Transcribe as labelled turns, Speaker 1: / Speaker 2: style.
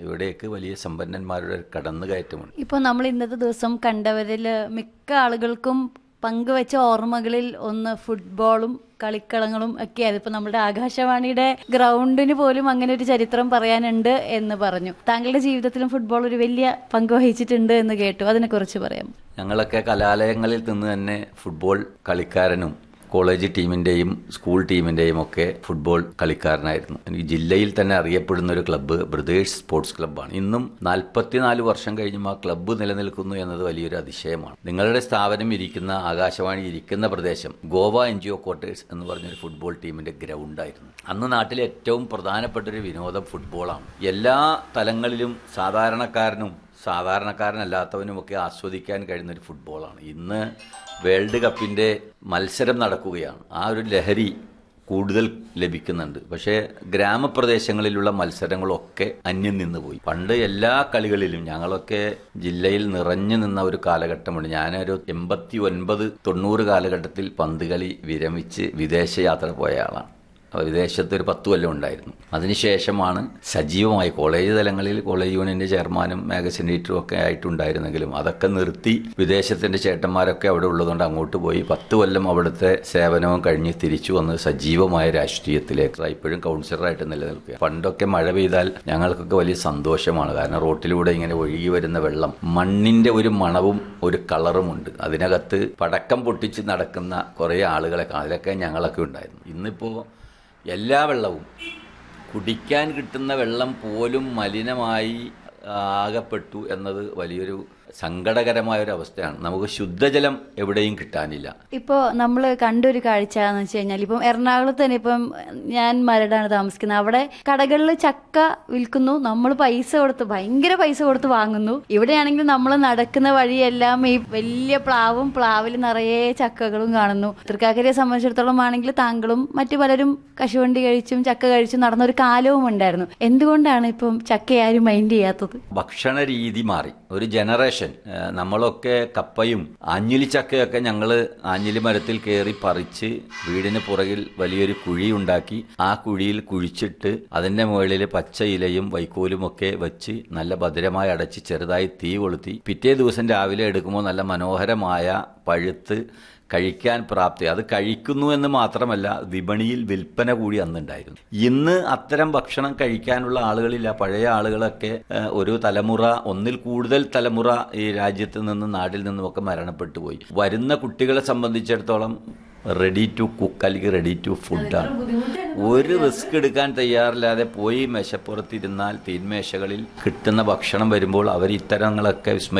Speaker 1: ഇവിടേക്ക് വലിയ സമ്പന്നന്മാരുടെ ഒരു കടന്നുകയറ്റമുണ്ട്
Speaker 2: ഇപ്പോൾ നമ്മൾ ഇന്നത്തെ ദിവസം കണ്ടവരിൽ മിക്ക ആളുകൾക്കും പങ്കുവെച്ച ഓർമ്മകളിൽ ഒന്ന് ഫുട്ബോളും കളിക്കളങ്ങളും ഒക്കെയായിരുന്നു ഇപ്പൊ നമ്മുടെ ആകാശവാണിയുടെ ഗ്രൗണ്ടിന് പോലും അങ്ങനെ ഒരു ചരിത്രം പറയാനുണ്ട് എന്ന് പറഞ്ഞു താങ്കളുടെ ജീവിതത്തിലും ഫുട്ബോൾ ഒരു വലിയ പങ്ക് വഹിച്ചിട്ടുണ്ട് എന്ന് കേട്ടു അതിനെക്കുറിച്ച് പറയാം
Speaker 1: ഞങ്ങളൊക്കെ കലാലയങ്ങളിൽ നിന്ന് തന്നെ ഫുട്ബോൾ കളിക്കാരനും കോളേജ് ടീമിന്റെയും സ്കൂൾ ടീമിന്റെയും ഒക്കെ ഫുട്ബോൾ കളിക്കാരനായിരുന്നു എനിക്ക് ജില്ലയിൽ തന്നെ അറിയപ്പെടുന്ന ഒരു ക്ലബ്ബ് ബ്രദേഴ്സ് സ്പോർട്സ് ക്ലബ്ബാണ് ഇന്നും നാൽപ്പത്തിനാല് വർഷം കഴിഞ്ഞും ആ ക്ലബ്ബ് നിലനിൽക്കുന്നു എന്നത് വലിയൊരു അതിശയമാണ് നിങ്ങളുടെ സ്ഥാപനം ഇരിക്കുന്ന ആകാശവാണി ഇരിക്കുന്ന പ്രദേശം Goa N G O quarters എന്ന് പറഞ്ഞൊരു ഫുട്ബോൾ ടീമിന്റെ ഗ്രൗണ്ടായിരുന്നു അന്ന് നാട്ടിലെ ഏറ്റവും പ്രധാനപ്പെട്ട ഒരു വിനോദം ഫുട്ബോളാണ് എല്ലാ തലങ്ങളിലും സാധാരണക്കാരനും സാധാരണക്കാരനല്ലാത്തവനുമൊക്കെ ആസ്വദിക്കാൻ കഴിയുന്ന ഒരു ഫുട്ബോളാണ് ഇന്ന് വേൾഡ് കപ്പിന്റെ മത്സരം നടക്കുകയാണ് ആ ഒരു ലഹരി കൂടുതൽ ലഭിക്കുന്നുണ്ട് പക്ഷേ ഗ്രാമപ്രദേശങ്ങളിലുള്ള മത്സരങ്ങളൊക്കെ അന്യം നിന്ന് പോയി പണ്ട് എല്ലാ കളികളിലും ഞങ്ങളൊക്കെ ജില്ലയിൽ നിറഞ്ഞു നിന്ന ഒരു കാലഘട്ടമുണ്ട് ഞാനൊരു എൺപത്തി ഒൻപത് തൊണ്ണൂറ് കാലഘട്ടത്തിൽ പന്ത് കളി വിരമിച്ച് വിദേശ യാത്ര പോയ ആളാണ് അപ്പോൾ വിദേശത്ത് ഒരു പത്ത് കൊല്ലം ഉണ്ടായിരുന്നു അതിനുശേഷമാണ് സജീവമായി കോളേജ് തലങ്ങളിൽ കോളേജ് യൂണിയന്റെ ചെയർമാനും മാഗസിൻ എഡിറ്ററും ഒക്കെ ആയിട്ടുണ്ടായിരുന്നെങ്കിലും അതൊക്കെ നിർത്തി വിദേശത്തിന്റെ ചേട്ടന്മാരൊക്കെ അവിടെ ഉള്ളതുകൊണ്ട് അങ്ങോട്ട് പോയി പത്ത് കൊല്ലം അവിടുത്തെ സേവനവും കഴിഞ്ഞ് തിരിച്ചു വന്ന് സജീവമായ രാഷ്ട്രീയത്തിലേക്ക് ഇപ്പോഴും കൗൺസിലറായിട്ട് നിലനിൽക്കുക പണ്ടൊക്കെ മഴ പെയ്താൽ ഞങ്ങൾക്കൊക്കെ വലിയ സന്തോഷമാണ് കാരണം റോട്ടിലൂടെ ഇങ്ങനെ ഒഴുകി വരുന്ന വെള്ളം മണ്ണിന്റെ ഒരു മണവും ഒരു കളറുമുണ്ട് അതിനകത്ത് പടക്കം പൊട്ടിച്ച് നടക്കുന്ന കുറേ ആളുകളെ കാണാം. അതിലൊക്കെ ഞങ്ങളൊക്കെ ഉണ്ടായിരുന്നു ഇന്നിപ്പോൾ എല്ലാ വെള്ളവും കുടിക്കാൻ കിട്ടുന്ന വെള്ളം പോലും മലിനമായി ആകപ്പെട്ടു എന്നത് വലിയൊരു സങ്കടകരമായ ഒരു അവസ്ഥയാണ് നമുക്ക് ശുദ്ധജലം എവിടെയും കിട്ടാനില്ല
Speaker 2: ഇപ്പോൾ നമ്മൾ കണ്ടൊരു കാഴ്ച എന്ന് വെച്ച് കഴിഞ്ഞാൽ ഇപ്പം എറണാകുളത്ത് തന്നെ ഇപ്പം ഞാൻ മരടാണ് താമസിക്കുന്നത് അവിടെ കടകളിൽ ചക്ക വിൽക്കുന്നു നമ്മൾ പൈസ കൊടുത്ത് ഭയങ്കര പൈസ കൊടുത്ത് വാങ്ങുന്നു ഇവിടെയാണെങ്കിൽ നമ്മൾ നടക്കുന്ന വഴിയെല്ലാം ഈ വലിയ പ്ലാവും പ്ലാവിൽ നിറയെ ചക്കകളും കാണുന്നു തൃക്കാക്കരയെ സംബന്ധിച്ചിടത്തോളം ആണെങ്കിൽ താങ്കളും മറ്റു പലരും കശുവണ്ടി കഴിച്ചും ചക്ക കഴിച്ചും നടന്ന ഒരു കാലവും ഉണ്ടായിരുന്നു എന്തുകൊണ്ടാണ് ഇപ്പം ചക്ക ആരും മൈൻഡ് ചെയ്യാത്തത്
Speaker 1: ഭക്ഷണ രീതി മാറി ഒരു ജനറേഷൻ ആ, നമ്മളൊക്കെ കപ്പയും ആഞ്ഞിലി ചക്കയൊക്കെ ഞങ്ങൾ ആഞ്ഞിലി മരത്തിൽ കയറി പറിച്ച് വീടിന് പുറകിൽ വലിയൊരു കുഴി ഉണ്ടാക്കി ആ കുഴിയിൽ കുഴിച്ചിട്ട് അതിന്റെ മുകളിൽ പച്ച ഇലയും വൈക്കോലും ഒക്കെ വെച്ച് നല്ല ഭദ്രമായി അടച്ച് ചെറുതായി തീ കൊളുത്തി പിറ്റേ ദിവസം രാവിലെ എടുക്കുമ്പോൾ നല്ല മനോഹരമായ പഴുത്ത് കഴിക്കാൻ പ്രാപ്തി അത് കഴിക്കുന്നു എന്ന് മാത്രമല്ല വിപണിയിൽ വിൽപ്പന കൂടി അന്നുണ്ടായിരുന്നു ഇന്ന് അത്തരം ഭക്ഷണം കഴിക്കാനുള്ള ആളുകളില്ല പഴയ ആളുകളൊക്കെ ഏഹ്, ഒരു തലമുറ ഒന്നിൽ കൂടുതൽ തലമുറ ഈ രാജ്യത്ത് നിന്നും നാട്ടിൽ നിന്നുമൊക്കെ മരണപ്പെട്ടു പോയി വരുന്ന കുട്ടികളെ സംബന്ധിച്ചിടത്തോളം റെഡി ടു കുക്ക് അല്ലെങ്കിൽ റെഡി ടു ഫുഡാണ് ഒരു റിസ്ക് എടുക്കാൻ തയ്യാറില്ലാതെ പോയി മേശപ്പുറത്തിരുന്നാൽ തീന്മേശകളിൽ കിട്ടുന്ന ഭക്ഷണം വരുമ്പോൾ അവർ ഇത്തരങ്ങളൊക്കെ വിസ്മരിക്കും